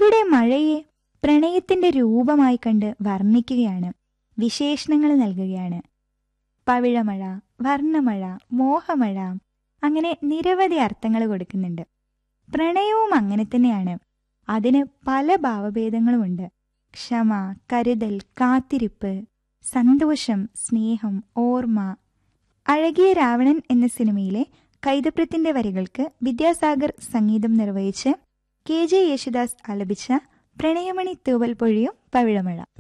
ഇവിടെ മഴയെ പ്രണയത്തിന്റെ രൂപമായി കണ്ട് വർണ്ണിക്കുകയാണ് വിശേഷണങ്ങൾ നൽകുകയാണ് പവിഴമഴ വർണ്ണമഴ മോഹമഴ അങ്ങനെ നിരവധി അർത്ഥങ്ങൾ കൊടുക്കുന്നുണ്ട് പ്രണയവും അങ്ങനെ തന്നെയാണ് അതിന് പല ഭാവഭേദങ്ങളുമുണ്ട് ക്ഷമ കരുതൽ കാത്തിരിപ്പ് സന്തോഷം സ്നേഹം ഓർമ്മ അഴകിയ രാവണൻ എന്ന സിനിമയിലെ കൈതപ്രത്തിന്റെ വരികൾക്ക് വിദ്യാസാഗർ സംഗീതം നിർവഹിച്ച് കെ ജെ യേശുദാസ് ആലപിച്ച പ്രണയമണി തൂവൽ പൊഴിയും പവിഴമഴ